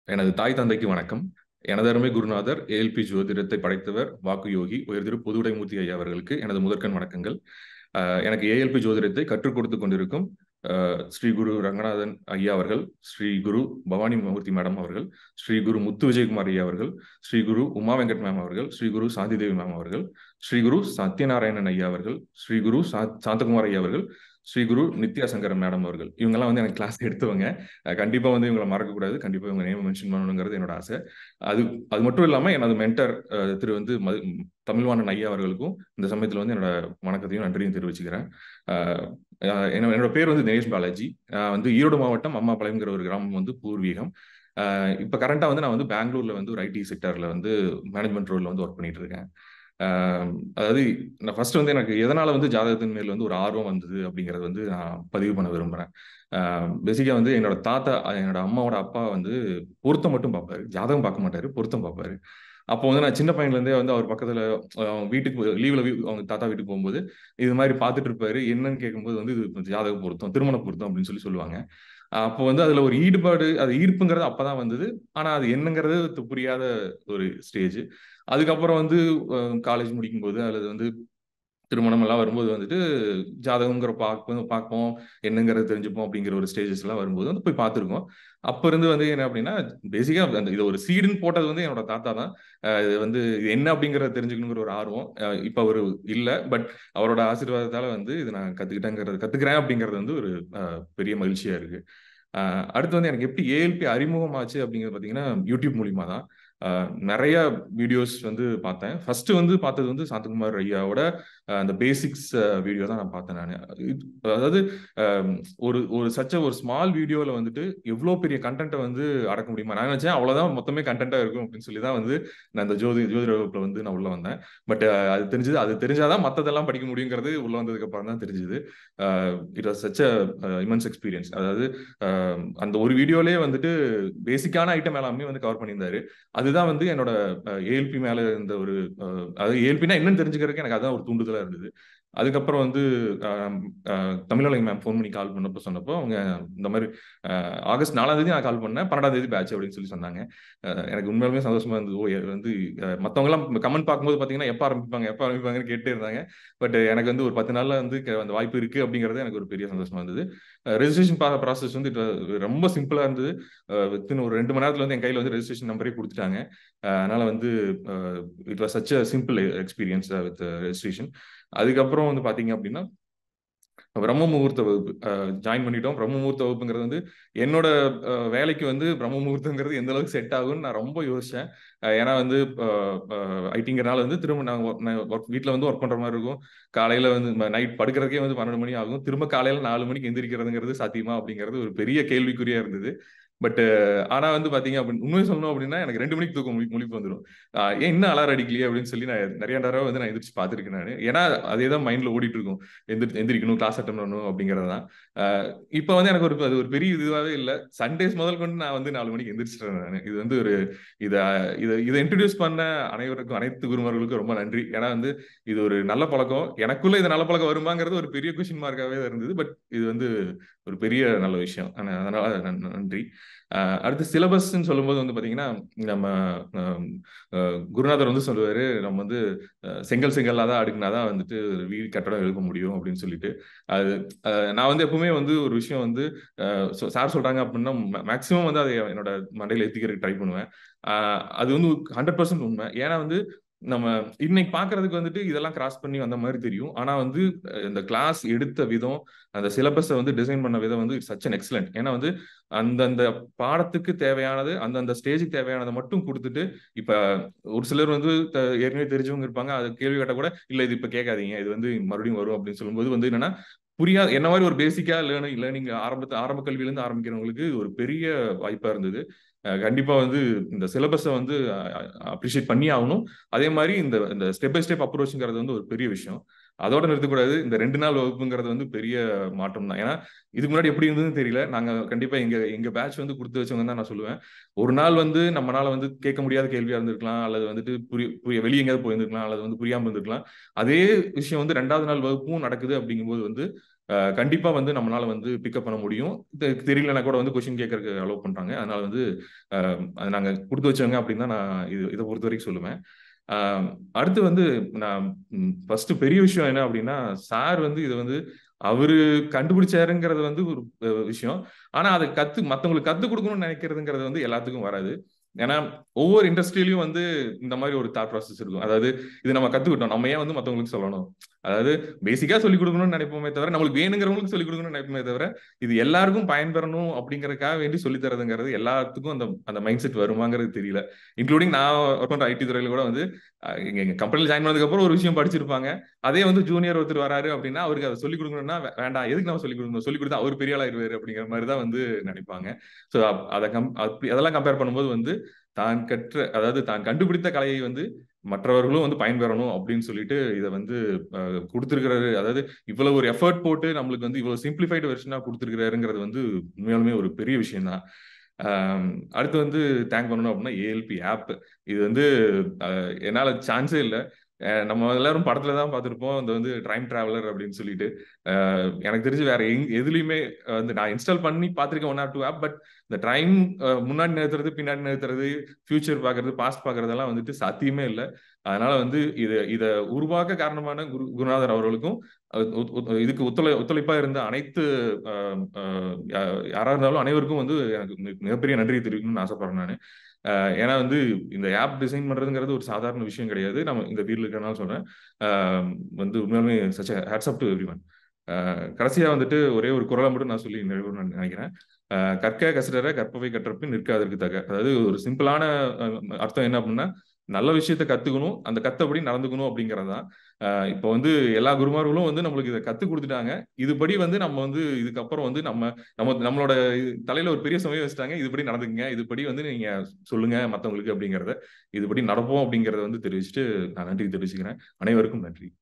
எனது தாய் தந்தைக்கு வணக்கம் எனது அருமை குருநாதர் ஏஎல்பி ஜோதிடத்தை படைத்தவர் வாக்கு யோகி உயர் திரு புதுடைமூர்த்தி ஐயா அவர்களுக்கு எனது முதற்கண் வணக்கங்கள் அஹ் எனக்கு ஏஎல்பி ஜோதிடத்தை கற்றுக் கொடுத்து கொண்டிருக்கும் அஹ் ஸ்ரீ குரு ரங்கநாதன் ஐயா அவர்கள் ஸ்ரீ குரு பவானி மூர்த்தி மேடம் அவர்கள் ஸ்ரீ குரு முத்து விஜயகுமார் ஐயா அவர்கள் ஸ்ரீ குரு உமா வெங்கட் மேம் அவர்கள் ஸ்ரீ குரு சாந்திதேவி மேம் அவர்கள் ஸ்ரீ குரு சத்யநாராயணன் ஐயா அவர்கள் ஸ்ரீ குரு சா சாந்தகுமார் ஐயா அவர்கள் ஸ்ரீ குரு நித்யாசங்கர் மேடம் அவர்கள் இவங்கெல்லாம் வந்து எனக்கு கிளாஸ் எடுத்தவங்க அஹ் கண்டிப்பா வந்து இவங்களை மறக்கக்கூடாது கண்டிப்பா இவங்க நேம் மென்ஷன் பண்ணணுங்கிறது என்னோட ஆசை அது அது மட்டும் இல்லாம எனது மென்டர் திரு வந்து மது தமிழ்வாணன் ஐயா அவர்களுக்கும் இந்த சமயத்துல வந்து என்னோட வணக்கத்தையும் நன்றியும் தெரிவிச்சுக்கிறேன் அஹ் அஹ் என்ன- என்னோட பேர் வந்து தினேஷ் பாலாஜி நான் வந்து ஈரோடு மாவட்டம் அம்மாபாளையம்ங்கிற ஒரு கிராமம் வந்து பூர்வீகம் அஹ் இப்ப கரண்டா வந்து நான் வந்து பெங்களூர்ல வந்து ஒரு ஐடி செக்டர்ல வந்து மேனேஜ்மெண்ட் ரோல்ல வந்து ஒர்க் பண்ணிட்டு இருக்கேன் ஆஹ் அதாவது நான் ஃபர்ஸ்ட் வந்து எனக்கு எதனால வந்து ஜாதகத்தின் மேல் வந்து ஒரு ஆர்வம் வந்தது அப்படிங்கறது வந்து நான் பதிவு பண்ண விரும்புறேன் பேசிக்கா வந்து என்னோட தாத்தா அஹ் என்னோட அம்மாவோட அப்பா வந்து பொருத்தம் மட்டும் பார்ப்பாரு ஜாதகம் பார்க்க மாட்டாரு பொருத்தம் பார்ப்பாரு அப்போ வந்து நான் சின்ன பையன்ல இருந்தே வந்து அவர் பக்கத்துல அஹ் அவங்க வீட்டுக்கு லீவ்ல அவங்க தாத்தா வீட்டுக்கு போகும்போது இது மாதிரி பார்த்துட்டு இருப்பாரு என்னன்னு கேட்கும்போது வந்து இது ஜாதக பொருத்தம் திருமண பொருத்தம் அப்படின்னு சொல்லி சொல்லுவாங்க அப்போ வந்து அதுல ஒரு ஈடுபாடு அது ஈர்ப்புங்கிறது அப்பதான் வந்தது ஆனா அது என்னங்கிறது து- புரியாத ஒரு ஸ்டேஜ் அதுக்கப்புறம் வந்து காலேஜ் முடிக்கும்போது அல்லது வந்து திருமணம் எல்லாம் வரும்போது வந்துட்டு ஜாதகங்கிற பார்ப்போம் பார்ப்போம் என்னங்கிறது தெரிஞ்சுப்போம் அப்படிங்கிற ஒரு ஸ்டேஜஸ் எல்லாம் வரும்போது வந்து போய் பார்த்துருக்கோம் அப்ப இருந்து வந்து என்ன அப்படின்னா பேசிக்கா அந்த இது ஒரு சீடுன்னு போட்டது வந்து என்னோட தாத்தா தான் அஹ் இது வந்து இது என்ன அப்படிங்கறத தெரிஞ்சுக்கணுங்கிற ஒரு ஆர்வம் அஹ் இப்ப அவர் இல்ல பட் அவரோட ஆசீர்வாதத்தால வந்து இது நான் கத்துக்கிட்டேங்கிறது கத்துக்கிறேன் அப்படிங்கிறது வந்து ஒரு அஹ், பெரிய மகிழ்ச்சியா இருக்கு அஹ் அடுத்து வந்து எனக்கு எப்படி ஏஎல்பி அறிமுகமாச்சு அப்படிங்கிறது பார்த்தீங்கன்னா யூடியூப் மூலியமா தான் அஹ் நிறைய வீடியோஸ் வந்து பார்த்தேன் ஃபர்ஸ்ட் வந்து பார்த்தது வந்து சாந்தகுமார் ஐயாவோட அஹ் அந்த பேசிக்ஸ் வீடியோ தான் நான் பார்த்தேன் நான் அதாவது அஹ் ஒரு ஒரு சச்ச ஒரு ஸ்மால் வீடியோவில் வந்துட்டு எவ்வளோ பெரிய கண்டென்ட்டை வந்து அடக்க முடியுமா நான் நினைச்சேன் அவ்வளோதான் மொத்தமே கண்டென்ட்டாக இருக்கும் அப்படின்னு சொல்லி தான் வந்து நான் இந்த ஜோதி ஜோதிட வகுப்புல வந்து நான் உள்ள வந்தேன் பட் அது தெரிஞ்சது அது தெரிஞ்சாதான் மற்றதெல்லாம் படிக்க முடியுங்கிறது உள்ள வந்ததுக்கு அப்புறம் தான் தெரிஞ்சது it was such immense experience அதாவது அஹ் அந்த ஒரு வீடியோலயே வந்துட்டு பேசிக்கான ஐட்டம் எல்லாமே வந்து கவர் பண்ணியிருந்தாரு அதுதான் வந்து என்னோட ஏஎல்பி மேல இருந்த ஒரு அஹ், அதாவது ஏஎல்பினா என்னன்னு தெரிஞ்சுக்கிறதுக்கு எனக்கு அதான் ஒரு தூண்டுதலா இருந்தது அதுக்கப்புறம் வந்து அஹ், அஹ், தமிழலை மேம் ஃபோன் பண்ணி கால் பண்ணப்போ சொன்னப்போ அவங்க இந்த மாதிரி அஹ், ஆகஸ்ட் நாலாம் தேதி நான் கால் பண்ணேன் பன்னெண்டாம் தேதி பேட்ச் அப்படின்னு சொல்லி சொன்னாங்க அஹ், எனக்கு உண்மையாலுமே சந்தோஷமா இருந்தது ஓ இது வந்து அஹ், மத்தவங்க எல்லாம் கமெண்ட் பார்க்கும்போது பாத்தீங்கன்னா எப்ப ஆரம்பிப்பாங்க எப்ப ஆரம்பிப்பாங்கன்னு கேட்டே இருந்தாங்க பட் எனக்கு வந்து ஒரு பத்து நாள்ல வந்து க- அந்த வாய்ப்பு இருக்கு அப்படிங்கறது எனக்கு ஒரு பெரிய சந்தோஷமா இருந்தது ரெஜிஸ்ட்ரேஷன் ப்ராசஸ் வந்து it was ரொம்ப சிம்பிளா இருந்தது வித்தின் ஒரு ரெண்டு மணி நேரத்துல வந்து என் கையில வந்து ரெஜிஸ்ட்ரேஷன் நம்பரே கொடுத்துட்டாங்க அஹ் அதனால வந்து it was such a simple experience with registration அதுக்கப்புறம் வந்து பாத்தீங்க அப்படின்னா பிரம்ம முகூர்த்த வகுப்பு ஜாயின் பண்ணிட்டோம் பிரம்ம முகூர்த்த வகுப்புங்கிறது வந்து என்னோட அஹ், வேலைக்கு வந்து பிரம்ம முகூர்த்தங்கிறது எந்த அளவுக்கு செட் ஆகும்னு நான் ரொம்ப யோசிச்சேன் அஹ், ஏன்னா வந்து ஐடிங்கிறனால வந்து திரும்ப நான் ஒர்க் வீட்டில் வந்து ஒர்க் பண்ற மாதிரி இருக்கும் காலையில வந்து நைட் படுக்கிறதுக்கே வந்து பன்னெண்டு மணி ஆகும் திரும்ப காலையில நாலு மணிக்கு எந்திரிக்கிறதுங்கிறது சாத்தியமா அப்படிங்கிறது ஒரு பெரிய கேள்விக்குறியா இருந்தது பட் ஆனா வந்து பாத்தீங்க அப்படின்னு உண்மையை சொல்லணும் அப்படின்னா எனக்கு ரெண்டு மணிக்கு தூக்கம் முழி முழிப்பு வந்துடும் ஆஹ் ஏன் இன்னும் அலாரம் அடிக்கலையே அப்படின்னு சொல்லி நான் நிறைய தடவை வந்து நான் எந்திரிச்சு பார்த்துருக்கேன் நான் ஏன்னா அதே தான் மைண்ட்ல ஓடிட்டு இருக்கும் எந்திரி எந்திரிக்கணும் கிளாஸ் அட்டன் பண்ணணும் அப்படிங்கிறது தான் இப்போ வந்து எனக்கு ஒரு அது ஒரு பெரிய இதுவாகவே இல்லை சண்டேஸ் முதல் கொண்டு நான் வந்து நாலு மணிக்கு எந்திரிச்சிட்டேன் நான் இது வந்து ஒரு இதை இதை இதை இன்ட்ரடியூஸ் பண்ண அனைவருக்கும் அனைத்து குருமார்களுக்கும் ரொம்ப நன்றி ஏன்னா வந்து இது ஒரு நல்ல பழக்கம் எனக்குள்ள இது நல்ல பழக்கம் வருமாங்கிறது ஒரு பெரிய கொஷின் மார்க்காகவே இருந்தது பட் இது வந்து ஒரு பெரிய நல்ல விஷயம் ஆனா, அதனால நன்- நன்றி அஹ் அடுத்து சிலபஸ்ன்னு சொல்லும்போது வந்து பாத்தீங்கன்னா நம்ம அஹ், அஹ், குருநாதர் வந்து சொல்லுவாரு நம்ம வந்து அஹ், செங்கல் செங்கல்லா தான் அடுக்குனாதான் வந்துட்டு ஒரு வீடு கட்டடம் எழுப்ப முடியும் அப்படின்னு சொல்லிட்டு அது அஹ், நான் வந்து எப்பவுமே வந்து ஒரு விஷயம் வந்து சார் சொல்றாங்க அப்படின்னா மேக்சிமம் வந்து அதை என்னோட மண்டையில ஏத்திக்கிறதுக்கு ட்ரை பண்ணுவேன் அஹ், அது வந்து ஹண்ட்ரட் பர்சன்ட் உண்மை ஏன்னா வந்து நம்ம இன்னைக்கு பாக்குறதுக்கு வந்துட்டு இதெல்லாம் கிராஸ் பண்ணி வந்த மாதிரி தெரியும் ஆனா வந்து அஹ், இந்த கிளாஸ் எடுத்த விதம் அந்த சிலபஸை வந்து டிசைன் பண்ண விதம் வந்து சச் அன் எக்ஸலண்ட் ஏன்னா வந்து அந்தந்த பாடத்துக்கு தேவையானது அந்தந்த ஸ்டேஜுக்கு தேவையானதை மட்டும் கொடுத்துட்டு இப்ப ஒரு சிலர் வந்து த- ஏற்கனவே தெரிஞ்சவங்க இருப்பாங்க அது கேள்வி கேட்டா கூட இல்ல இது இப்ப கேட்காதீங்க இது வந்து மறுபடியும் வரும் அப்படின்னு சொல்லும்போது வந்து என்னன்னா புரியாத என்ன மாதிரி ஒரு பேசிக்கா லேர்னிங் லேர்னிங் ஆரம்பத்து ஆரம்ப கல்வியில இருந்து ஆரம்பிக்கிறவங்களுக்கு இது ஒரு பெரிய வாய்ப்பா இருந்தது அஹ் கண்டிப்பா வந்து இந்த சிலபஸை வந்து அப்ரிஷியேட் பண்ணி ஆகணும் அதே மாதிரி இந்த இந்த ஸ்டெப் பை ஸ்டெப் அப்ரோச்ங்கிறது வந்து ஒரு பெரிய விஷயம் அதோட நிறுத்தக்கூடாது இந்த ரெண்டு நாள் வகுப்புங்கிறது வந்து பெரிய மாற்றம் தான் ஏன்னா இதுக்கு முன்னாடி எப்படி இருந்ததுன்னு தெரியல நாங்க கண்டிப்பா எங்க எங்க பேட்ச் வந்து கொடுத்து வச்சவங்க தான் நான் சொல்லுவேன் ஒரு நாள் வந்து நம்மளால வந்து கேட்க முடியாத கேள்வியா இருந்திருக்கலாம் அல்லது வந்துட்டு புரிய புரிய வெளியே எங்கேயாவது போயிருந்திருக்கலாம் அல்லது வந்து புரியாம இருந்திருக்கலாம் அதே விஷயம் வந்து ரெண்டாவது நாள் வகுப்பும் நடக்குது அப்படிங்கும்போது வந்து அஹ், கண்டிப்பா வந்து நம்மளால வந்து பிக்கப் பண்ண முடியும் தெ- தெரியலனா கூட வந்து கொஸ்டின் கேட்கறதுக்கு அலோவ் பண்றாங்க அதனால வந்து அஹ், அது நாங்க கொடுத்து வச்சவங்க அப்படின்னு தான் நான் இது இதை பொறுத்த வரைக்கும் சொல்லுவேன் அஹ், அடுத்து வந்து நான் ஃபர்ஸ்ட் பெரிய விஷயம் என்ன அப்படின்னா சார் வந்து இது வந்து அவரு கண்டுபிடிச்சாருங்கிறது வந்து ஒரு அஹ், விஷயம் ஆனா அதை கத்து மத்தவங்களுக்கு கத்து கொடுக்கணும்னு நினைக்கிறதுங்கிறது வந்து எல்லாத்துக்கும் வராது ஏன்னா ஒவ்வொரு இண்டஸ்ட்ரியிலயும் வந்து இந்த மாதிரி ஒரு தாட் ப்ராசஸ் இருக்கும் அதாவது இது நம்ம கத்துக்கிட்டோம் நம்ம ஏன் வந்து மத்தவங்களுக்கு சொல்லணும் அதாவது பேசிக்கா சொல்லிக் கொடுக்கணும்னு நினைப்போமே தவிர நம்மளுக்கு வேணுங்கிறவங்களுக்கு சொல்லிக் கொடுக்கணும்னு நினைப்போமே தவிர இது எல்லாருக்கும் பயன்பெறணும் அப்படிங்கறதுக்காக வேண்டி சொல்லி தரதுங்கிறது எல்லாத்துக்கும் அந்த அந்த மைண்ட் செட் வருமாங்கிறது தெரியல இன்க்ளூடிங் நான் ஒர்க் பண்ற ஐடி துறையில கூட வந்து அஹ், எங்க எங்க கம்பெனியில் ஜாயின் பண்ணதுக்கு அப்புறம் ஒரு விஷயம் படிச்சிருப்பாங்க அதே வந்து ஜூனியர் ஒருத்தர் வராரு அப்படின்னா அவருக்கு அதை சொல்லிக் கொடுக்கணும்னா வே- வேண்டாம் எதுக்கு நம்ம சொல்லிக் கொடுக்கணும் சொல்லிக் கொடுத்தா அவர் பெரிய ஆளாயிருவாரு அப்படிங்கிற மாதிரி தான் வந்து நினைப்பாங்க ஸோ அதை கம் அப்படி அதெல்லாம் கம்பேர் பண்ணும்போது வந்து தான் கற்ற அதாவது தான் கண்டுபிடித்த கலையை வந்து மற்றவர்களும் வந்து பயன்பெறணும் அப்படின்னு சொல்லிட்டு இதை வந்து அஹ், கொடுத்திருக்கிறாரு அதாவது இவ்வளவு ஒரு எஃபர்ட் போட்டு நம்மளுக்கு வந்து இவ்வளவு சிம்பிளிஃபைடு வெர்ஷனா கொடுத்திருக்கிறாருங்கிறது வந்து உண்மையாலுமே ஒரு பெரிய விஷயம் தான் அடுத்து வந்து தேங்க் பண்ணணும் அப்படின்னா ஏஎல்பி ஆப் இது வந்து அஹ், என்னால சான்ஸே இல்லை அஹ் நம்ம எல்லாரும் படத்துல தான் பார்த்திருப்போம் இந்த வந்து டைம் டிராவலர் அப்படின்னு சொல்லிட்டு அஹ் எனக்கு தெரிஞ்சு வேற எங் எதுலையுமே வந்து நான் இன்ஸ்டால் பண்ணி பார்த்திருக்கேன் one or two app but இந்த டைம் முன்னாடி நிறுத்துறது பின்னாடி நிறுத்துறது ஃபியூச்சர் பார்க்கறது பாஸ்ட் பார்க்கறதெல்லாம் வந்துட்டு சாத்தியமே இல்லை அதனால வந்து இது இதை உருவாக்க காரணமான குரு குருநாதர் அவர்களுக்கும் அஹ் ஒத்- ஒத்- இதுக்கு ஒத்துழை ஒத்துழைப்பா இருந்த அனைத்து அஹ், அஹ், யா- யாரா இருந்தாலும் அனைவருக்கும் வந்து எனக்கு மி- மிகப்பெரிய நன்றி தெரிவிக்கணும்னு ஆசைப்படுறேன் நான் ஏன்னா வந்து இந்த ஆப் டிசைன் பண்றதுங்கிறது ஒரு சாதாரண விஷயம் கிடையாது நம்ம இந்த ஃபீல்டு இருக்கிறனால சொல்றேன் அஹ், வந்து உண்மையாலுமே such hats off to everyone கடைசியா வந்துட்டு ஒரே ஒரு குரலை மட்டும் நான் சொல்லி நிறைவு நான் நினைக்கிறேன் அஹ், கற்க கசிடர கற்பவை கற்றப்பின் நிற்க அதற்கு தக அதாவது ஒரு சிம்பிளான அஹ், அர்த்தம் என்ன அப்படின்னா நல்ல விஷயத்த கத்துக்கணும் அந்த கத்தபடி நடந்துக்கணும் அப்படிங்கிறது தான் அஹ் இப்போ வந்து எல்லா குருமார்களும் வந்து நம்மளுக்கு இதை கத்து கொடுத்துட்டாங்க இதுபடி வந்து நம்ம வந்து இதுக்கப்புறம் வந்து நம்ம நம்ம நம்மளோட இது- தலையில ஒரு பெரிய சுமையை வச்சுட்டாங்க இதுபடி நடந்துக்குங்க இதுபடி வந்து நீங்க சொல்லுங்க மத்தவங்களுக்கு அப்படிங்கறத இதுபடி நடப்போம் அப்படிங்கறத வந்து தெரிவிச்சுட்டு நான் நன்றி தெரிவிச்சுக்கிறேன் அனைவருக்கும் நன்றி